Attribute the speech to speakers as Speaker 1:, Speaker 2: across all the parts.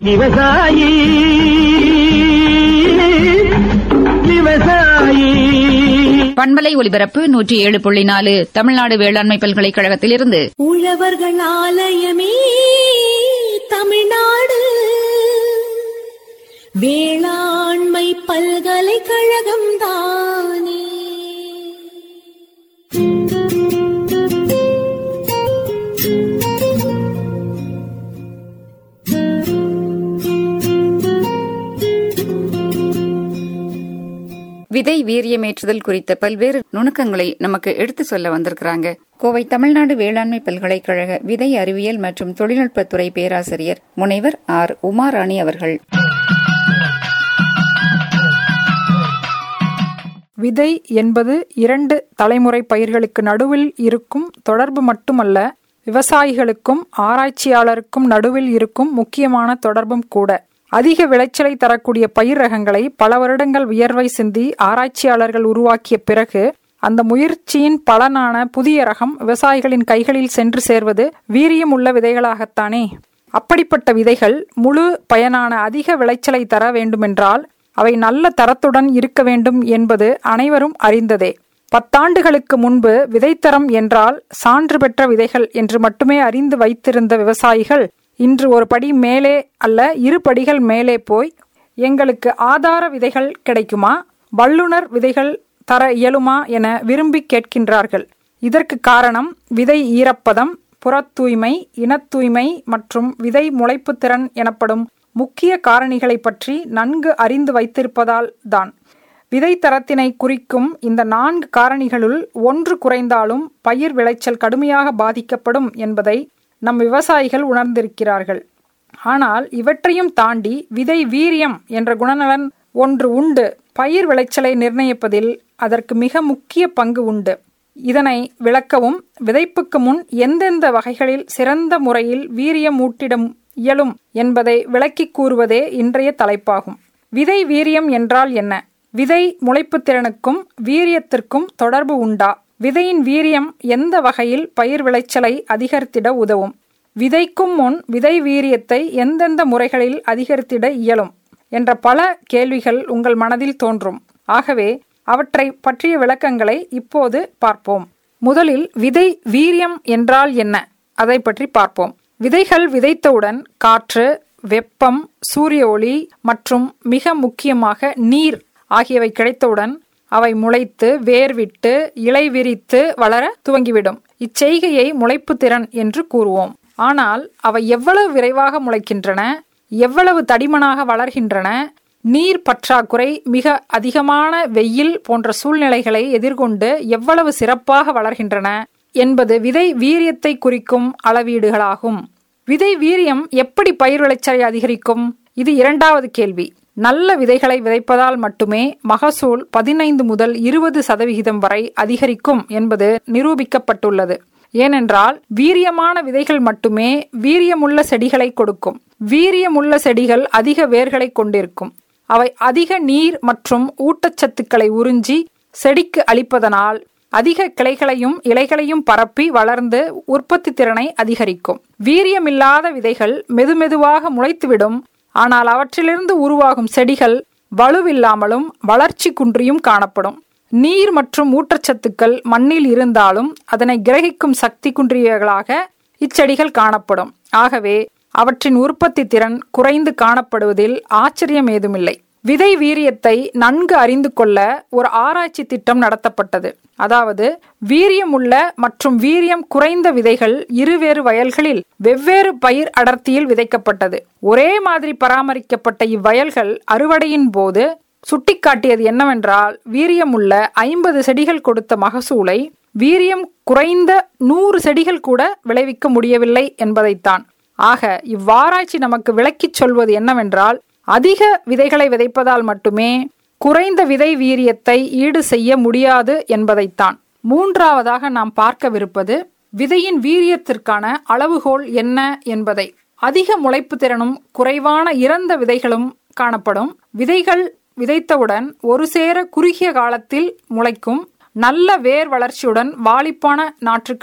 Speaker 1: விவசாயி விவசாயி
Speaker 2: பண்பலை ஒலிபரப்பு நூற்றி ஏழு புள்ளி நாலு தமிழ்நாடு வேளாண்மை பல்கலைக்கழகத்திலிருந்து
Speaker 3: உழவர்கள் ஆலயமே தமிழ்நாடு வேளாண்மை பல்கலைக்கழகம் தானே
Speaker 2: விதை வீரியமேற்றுதல் குறித்த பல்வேறு நுணுக்கங்களை நமக்கு எடுத்து சொல்ல வந்திருக்கிறாங்க கோவை தமிழ்நாடு வேளாண்மை பல்கலைக்கழக விதை அறிவியல் மற்றும் தொழில்நுட்பத்துறை பேராசிரியர் முனைவர் ஆர் உமாராணி அவர்கள்
Speaker 4: விதை என்பது இரண்டு தலைமுறை பயிர்களுக்கு நடுவில் இருக்கும் தொடர்பு மட்டுமல்ல விவசாயிகளுக்கும் ஆராய்ச்சியாளருக்கும் நடுவில் இருக்கும் முக்கியமான தொடர்பும் கூட அதிக விளைச்சலை தரக்கூடிய பயிர் ரகங்களை பல வருடங்கள் வியர்வை சிந்தி ஆராய்ச்சியாளர்கள் உருவாக்கிய பிறகு அந்த முயற்சியின் பலனான புதிய ரகம் விவசாயிகளின் கைகளில் சென்று சேர்வது வீரியம் உள்ள விதைகளாகத்தானே அப்படிப்பட்ட விதைகள் முழு பயனான அதிக விளைச்சலை தர வேண்டுமென்றால் அவை நல்ல தரத்துடன் இருக்க வேண்டும் என்பது அனைவரும் அறிந்ததே பத்தாண்டுகளுக்கு முன்பு விதைத்தரம் என்றால் சான்று பெற்ற விதைகள் என்று மட்டுமே அறிந்து வைத்திருந்த விவசாயிகள் இன்று ஒரு படி மேலே அல்ல இரு படிகள் மேலே போய் எங்களுக்கு ஆதார விதைகள் கிடைக்குமா வல்லுனர் விதைகள் தர இயலுமா என விரும்பி கேட்கின்றார்கள் இதற்கு காரணம் விதை ஈரப்பதம் புறத் தூய்மை இனத் தூய்மை மற்றும் விதை முளைப்புத் திறன் எனப்படும் முக்கிய காரணிகளை பற்றி நன்கு அறிந்து வைத்திருப்பதால் தான் விதை தரத்தினை குறிக்கும் இந்த நான்கு காரணிகளுள் ஒன்று குறைந்தாலும் பயிர் விளைச்சல் கடுமையாக பாதிக்கப்படும் என்பதை நம் விவசாயிகள் உணர்ந்திருக்கிறார்கள் ஆனால் இவற்றையும் தாண்டி விதை வீரியம் என்ற குணநலன் ஒன்று உண்டு பயிர் விளைச்சலை நிர்ணயிப்பதில் அதற்கு மிக முக்கிய பங்கு உண்டு இதனை விளக்கவும் விதைப்புக்கு முன் எந்தெந்த வகைகளில் சிறந்த முறையில் வீரியம் ஊட்டிடம் இயலும் என்பதை விளக்கிக் கூறுவதே இன்றைய தலைப்பாகும் விதை வீரியம் என்றால் என்ன விதை முளைப்புத் திறனுக்கும் வீரியத்திற்கும் தொடர்பு உண்டா விதையின் வீரியம் எந்த வகையில் பயிர் விளைச்சலை அதிகரித்திட உதவும் விதைக்கும் முன் விதை வீரியத்தை எந்தெந்த முறைகளில் அதிகரித்திட இயலும் என்ற பல கேள்விகள் உங்கள் மனதில் தோன்றும் ஆகவே அவற்றை பற்றிய விளக்கங்களை இப்போது பார்ப்போம் முதலில் விதை வீரியம் என்றால் என்ன அதை பற்றி பார்ப்போம் விதைகள் விதைத்தவுடன் காற்று வெப்பம் சூரிய ஒளி மற்றும் மிக முக்கியமாக நீர் ஆகியவை கிடைத்தவுடன் அவை முளைத்து வேர்விட்டு இலை விரித்து வளர துவங்கிவிடும் இச்செய்கையை முளைப்பு திறன் என்று கூறுவோம் ஆனால் அவை எவ்வளவு விரைவாக முளைக்கின்றன எவ்வளவு தடிமனாக வளர்கின்றன நீர் பற்றாக்குறை மிக அதிகமான வெயில் போன்ற சூழ்நிலைகளை எதிர்கொண்டு எவ்வளவு சிறப்பாக வளர்கின்றன என்பது விதை வீரியத்தை குறிக்கும் அளவீடுகளாகும் விதை வீரியம் எப்படி பயிர் விளைச்சலை அதிகரிக்கும் இது இரண்டாவது கேள்வி நல்ல விதைகளை விதைப்பதால் மட்டுமே மகசூல் பதினைந்து முதல் இருபது சதவிகிதம் வரை அதிகரிக்கும் என்பது நிரூபிக்கப்பட்டுள்ளது ஏனென்றால் வீரியமான விதைகள் மட்டுமே வீரியமுள்ள செடிகளை கொடுக்கும் வீரியமுள்ள செடிகள் அதிக வேர்களை கொண்டிருக்கும் அவை அதிக நீர் மற்றும் ஊட்டச்சத்துக்களை உறிஞ்சி செடிக்கு அளிப்பதனால் அதிக கிளைகளையும் இலைகளையும் பரப்பி வளர்ந்து உற்பத்தி திறனை அதிகரிக்கும் வீரியமில்லாத விதைகள் மெதுமெதுவாக முளைத்துவிடும் ஆனால் அவற்றிலிருந்து உருவாகும் செடிகள் வலுவில்லாமலும் வளர்ச்சி குன்றியும் காணப்படும் நீர் மற்றும் ஊட்டச்சத்துக்கள் மண்ணில் இருந்தாலும் அதனை கிரகிக்கும் சக்தி குன்றியவர்களாக இச்செடிகள் காணப்படும் ஆகவே அவற்றின் உற்பத்தி திறன் குறைந்து காணப்படுவதில் ஆச்சரியம் ஏதுமில்லை விதை வீரியத்தை நன்கு அறிந்து கொள்ள ஒரு ஆராய்ச்சி திட்டம் நடத்தப்பட்டது அதாவது வீரியமுள்ள மற்றும் வீரியம் குறைந்த விதைகள் இருவேறு வயல்களில் வெவ்வேறு பயிர் அடர்த்தியில் விதைக்கப்பட்டது ஒரே மாதிரி பராமரிக்கப்பட்ட இவ்வயல்கள் அறுவடையின் போது சுட்டிக்காட்டியது என்னவென்றால் வீரியமுள்ள ஐம்பது செடிகள் கொடுத்த மகசூலை வீரியம் குறைந்த நூறு செடிகள் கூட விளைவிக்க முடியவில்லை என்பதைத்தான் ஆக இவ்வாராய்ச்சி நமக்கு விளக்கிச் சொல்வது என்னவென்றால் அதிக விதைகளை விதைப்பதால் மட்டுமே குறைந்த விதை வீரியத்தை ஈடு செய்ய முடியாது என்பதைத்தான் மூன்றாவதாக நாம் பார்க்கவிருப்பது விதையின் வீரியத்திற்கான அளவுகோல் என்ன என்பதை அதிக முளைப்பு திறனும் குறைவான இறந்த விதைகளும் காணப்படும் விதைகள் விதைத்தவுடன் ஒரு சேர குறுகிய காலத்தில் முளைக்கும் நல்ல வேர் வளர்ச்சியுடன் வாளிப்பான நாற்றுக்களை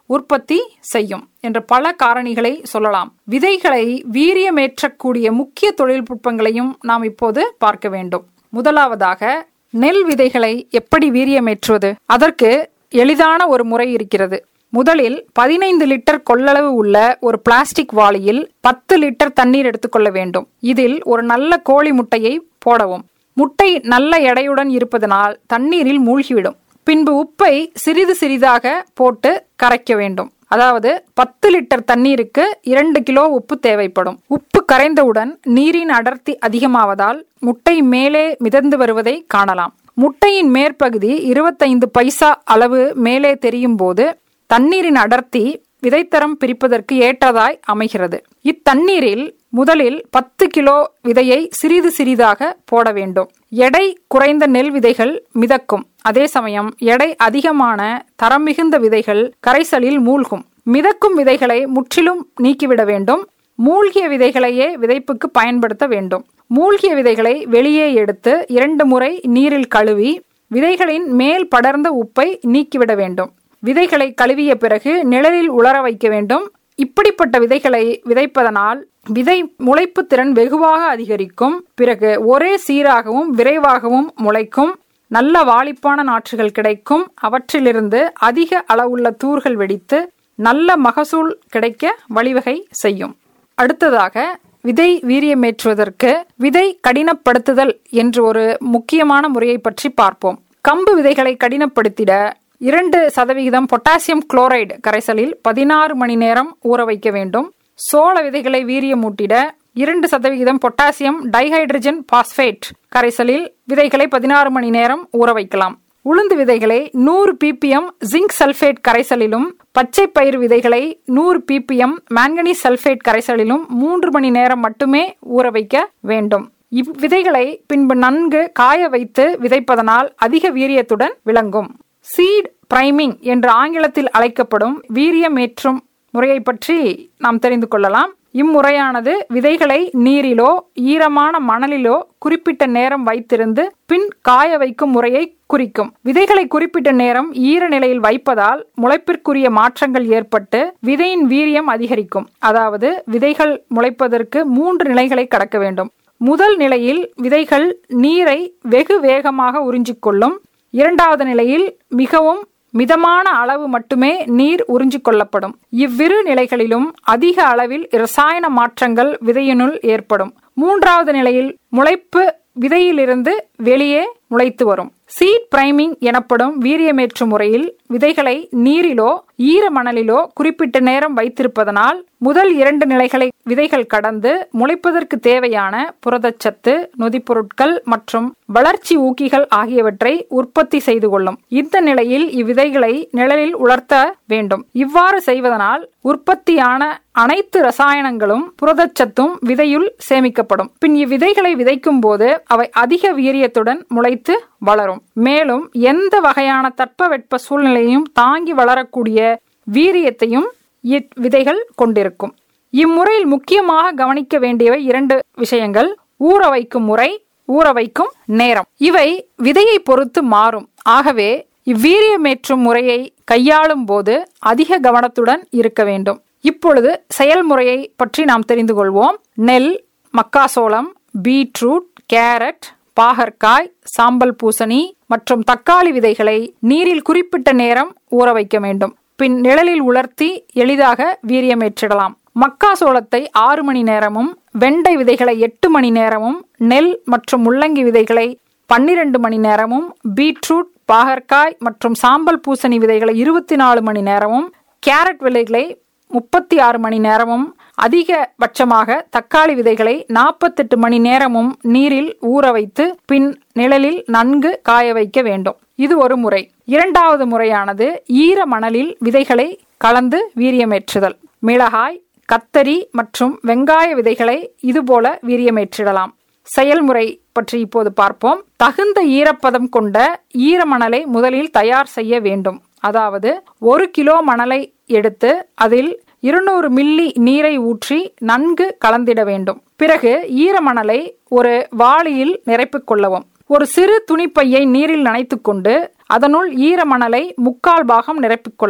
Speaker 4: உற்பத்தி செய்யும் என்ற பல காரணிகளை சொல்லலாம் விதைகளை வீரியமேற்றக்கூடிய முக்கிய தொழில்நுட்பங்களையும் நாம் இப்போது பார்க்க வேண்டும் முதலாவதாக நெல் விதைகளை எப்படி வீரியமேற்றுவது அதற்கு எளிதான ஒரு முறை இருக்கிறது முதலில் பதினைந்து லிட்டர் கொள்ளளவு உள்ள ஒரு பிளாஸ்டிக் வாளியில் பத்து லிட்டர் தண்ணீர் எடுத்துக்கொள்ள வேண்டும் இதில் ஒரு நல்ல கோழி முட்டையை போடவும் முட்டை நல்ல எடையுடன் இருப்பதனால் தண்ணீரில் மூழ்கிவிடும் பின்பு உப்பை சிறிது சிறிதாக போட்டு கரைக்க வேண்டும் அதாவது பத்து லிட்டர் தண்ணீருக்கு இரண்டு கிலோ உப்பு தேவைப்படும் உப்பு கரைந்தவுடன் நீரின் அடர்த்தி அதிகமாவதால் முட்டை மேலே மிதந்து வருவதை காணலாம் முட்டையின் மேற்பகுதி இருபத்தைந்து பைசா அளவு மேலே தெரியும் போது தண்ணீரின் அடர்த்தி விதைத்தரம் பிரிப்பதற்கு ஏற்றதாய் அமைகிறது இத்தண்ணீரில் முதலில் பத்து கிலோ விதையை சிறிது சிறிதாக போட வேண்டும் எடை குறைந்த நெல் விதைகள் மிதக்கும் அதே சமயம் எடை அதிகமான தரம் மிகுந்த விதைகள் கரைசலில் மூழ்கும் மிதக்கும் விதைகளை முற்றிலும் நீக்கிவிட வேண்டும் மூழ்கிய விதைகளையே விதைப்புக்கு பயன்படுத்த வேண்டும் மூழ்கிய விதைகளை வெளியே எடுத்து இரண்டு முறை நீரில் கழுவி விதைகளின் மேல் படர்ந்த உப்பை நீக்கிவிட வேண்டும் விதைகளை கழுவிய பிறகு நிழலில் உலர வைக்க வேண்டும் இப்படிப்பட்ட விதைகளை விதைப்பதனால் விதை முளைப்பு திறன் வெகுவாக அதிகரிக்கும் பிறகு ஒரே சீராகவும் விரைவாகவும் முளைக்கும் நல்ல வாளிப்பான நாற்றுகள் கிடைக்கும் அவற்றிலிருந்து அதிக அளவுள்ள தூர்கள் வெடித்து நல்ல மகசூல் கிடைக்க வழிவகை செய்யும் அடுத்ததாக விதை வீரியமேற்றுவதற்கு விதை கடினப்படுத்துதல் என்று ஒரு முக்கியமான முறையை பற்றி பார்ப்போம் கம்பு விதைகளை கடினப்படுத்திட இரண்டு சதவிகிதம் பொட்டாசியம் குளோரைடு கரைசலில் பதினாறு மணி நேரம் ஊற வைக்க வேண்டும் சோள விதைகளை வீரியமூட்டிட இரண்டு சதவிகிதம் பொட்டாசியம் டைஹைட்ரஜன் பாஸ்பேட் கரைசலில் விதைகளை பதினாறு மணி நேரம் ஊற வைக்கலாம் உளுந்து விதைகளை நூறு பிபிஎம் ஜிங்க் சல்பேட் கரைசலிலும் பச்சை பயிர் விதைகளை நூறு பிபிஎம் மாங்கனீஸ் சல்பேட் கரைசலிலும் மூன்று மணி நேரம் மட்டுமே ஊற வைக்க வேண்டும் இவ்விதைகளை பின்பு நன்கு காய வைத்து விதைப்பதனால் அதிக வீரியத்துடன் விளங்கும் சீட் பிரைமிங் என்று ஆங்கிலத்தில் அழைக்கப்படும் வீரியமேற்றும் முறையை பற்றி நாம் தெரிந்து கொள்ளலாம் இம்முறையானது விதைகளை நீரிலோ ஈரமான மணலிலோ குறிப்பிட்ட நேரம் வைத்திருந்து பின் காய வைக்கும் முறையை குறிக்கும் விதைகளை குறிப்பிட்ட நேரம் ஈர நிலையில் வைப்பதால் முளைப்பிற்குரிய மாற்றங்கள் ஏற்பட்டு விதையின் வீரியம் அதிகரிக்கும் அதாவது விதைகள் முளைப்பதற்கு மூன்று நிலைகளை கடக்க வேண்டும் முதல் நிலையில் விதைகள் நீரை வெகு வேகமாக உறிஞ்சிக்கொள்ளும் இரண்டாவது நிலையில் மிகவும் மிதமான அளவு மட்டுமே நீர் உறிஞ்சிக் கொள்ளப்படும் இவ்விரு நிலைகளிலும் அதிக அளவில் இரசாயன மாற்றங்கள் விதையினுள் ஏற்படும் மூன்றாவது நிலையில் முளைப்பு விதையிலிருந்து வெளியே முளைத்து வரும் சீட் பிரைமிங் எனப்படும் வீரியமேற்று முறையில் விதைகளை நீரிலோ ஈர மணலிலோ குறிப்பிட்ட நேரம் வைத்திருப்பதனால் முதல் இரண்டு நிலைகளை விதைகள் கடந்து முளைப்பதற்கு தேவையான புரதச்சத்து நொதிப்பொருட்கள் மற்றும் வளர்ச்சி ஊக்கிகள் ஆகியவற்றை உற்பத்தி செய்து கொள்ளும் இந்த நிலையில் இவ்விதைகளை நிழலில் உலர்த்த வேண்டும் இவ்வாறு செய்வதனால் உற்பத்தியான அனைத்து ரசாயனங்களும் புரதச்சத்தும் விதையுள் சேமிக்கப்படும் பின் இவ்விதைகளை விதைக்கும் போது அவை அதிக வீரியத்துடன் முளைத்து வளரும் மேலும் எந்த வகையான தட்பவெட்ப சூழ்நிலையும் தாங்கி வளரக்கூடிய வீரியத்தையும் விதைகள் கொண்டிருக்கும் இம்முறையில் முக்கியமாக கவனிக்க வேண்டியவை இரண்டு விஷயங்கள் ஊற வைக்கும் முறை ஊற வைக்கும் நேரம் இவை விதையை பொறுத்து மாறும் ஆகவே இவ்வீரியமேற்றும் முறையை கையாளும் போது அதிக கவனத்துடன் இருக்க வேண்டும் இப்பொழுது செயல்முறையை பற்றி நாம் தெரிந்து கொள்வோம் நெல் மக்காசோளம் பீட்ரூட் கேரட் பாகற்காய் சாம்பல் பூசணி மற்றும் தக்காளி விதைகளை நீரில் குறிப்பிட்ட நேரம் ஊற வைக்க வேண்டும் பின் நிழலில் உலர்த்தி எளிதாக வீரியமேற்றிடலாம் மக்காசோளத்தை ஆறு மணி நேரமும் வெண்டை விதைகளை எட்டு மணி நேரமும் நெல் மற்றும் முள்ளங்கி விதைகளை பன்னிரண்டு மணி நேரமும் பீட்ரூட் பாகற்காய் மற்றும் சாம்பல் பூசணி விதைகளை இருபத்தி நாலு மணி நேரமும் கேரட் விதைகளை முப்பத்தி ஆறு மணி நேரமும் அதிகபட்சமாக தக்காளி விதைகளை நாற்பத்தெட்டு மணி நேரமும் நீரில் ஊற வைத்து பின் நிழலில் நன்கு காய வைக்க வேண்டும் இது ஒரு முறை இரண்டாவது முறையானது ஈர மணலில் விதைகளை கலந்து வீரியமேற்றுதல் மிளகாய் கத்தரி மற்றும் வெங்காய விதைகளை இதுபோல வீரியமேற்றிடலாம் செயல்முறை பற்றி இப்போது பார்ப்போம் தகுந்த ஈரப்பதம் கொண்ட ஈரமணலை முதலில் தயார் செய்ய வேண்டும் அதாவது ஒரு கிலோ மணலை எடுத்து அதில் இருநூறு மில்லி நீரை ஊற்றி நன்கு கலந்திட வேண்டும் பிறகு ஈரமணலை ஒரு வாளியில் நிரப்பிக் கொள்ளவும் ஒரு சிறு துணிப்பையை நீரில் நனைத்துக் கொண்டு அதனுள் ஈரமணலை முக்கால் பாகம் நிரப்பிக் கொள்ளவும்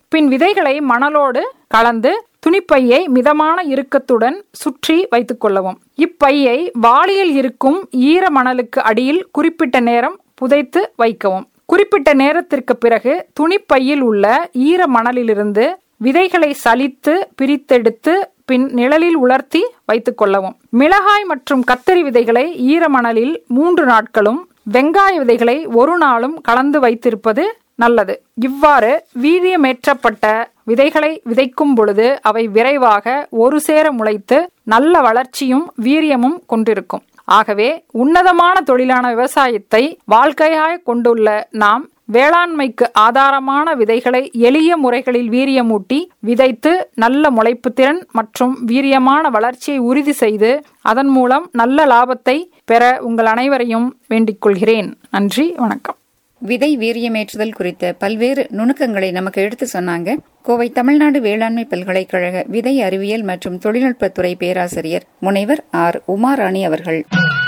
Speaker 4: பின் விதைகளை மணலோடு கலந்து துணிப்பையை மிதமான இறுக்கத்துடன் சுற்றி வைத்துக் கொள்ளவும் இப்பையை வாளியில் இருக்கும் ஈர மணலுக்கு அடியில் குறிப்பிட்ட நேரம் புதைத்து வைக்கவும் குறிப்பிட்ட நேரத்திற்கு பிறகு துணிப்பையில் உள்ள ஈர மணலிலிருந்து விதைகளை சலித்து பிரித்தெடுத்து பின் நிழலில் உலர்த்தி வைத்துக் கொள்ளவும் மிளகாய் மற்றும் கத்தரி விதைகளை ஈரமணலில் மூன்று நாட்களும் வெங்காய விதைகளை ஒரு நாளும் கலந்து வைத்திருப்பது நல்லது இவ்வாறு வீரியமேற்றப்பட்ட விதைகளை விதைக்கும் பொழுது அவை விரைவாக ஒரு சேர முளைத்து நல்ல வளர்ச்சியும் வீரியமும் கொண்டிருக்கும் ஆகவே உன்னதமான தொழிலான விவசாயத்தை வாழ்க்கையாய் கொண்டுள்ள நாம் வேளாண்மைக்கு ஆதாரமான விதைகளை எளிய முறைகளில் வீரியமூட்டி விதைத்து நல்ல முளைப்பு திறன் மற்றும் வீரியமான வளர்ச்சியை உறுதி செய்து அதன் மூலம் நல்ல லாபத்தை பெற உங்கள் அனைவரையும் வேண்டிக் கொள்கிறேன் நன்றி வணக்கம்
Speaker 2: விதை வீரியமேற்றுதல் குறித்த பல்வேறு நுணுக்கங்களை நமக்கு எடுத்து சொன்னாங்க கோவை தமிழ்நாடு வேளாண்மை பல்கலைக்கழக விதை அறிவியல் மற்றும் தொழில்நுட்பத்துறை பேராசிரியர் முனைவர் ஆர் உமாராணி அவர்கள்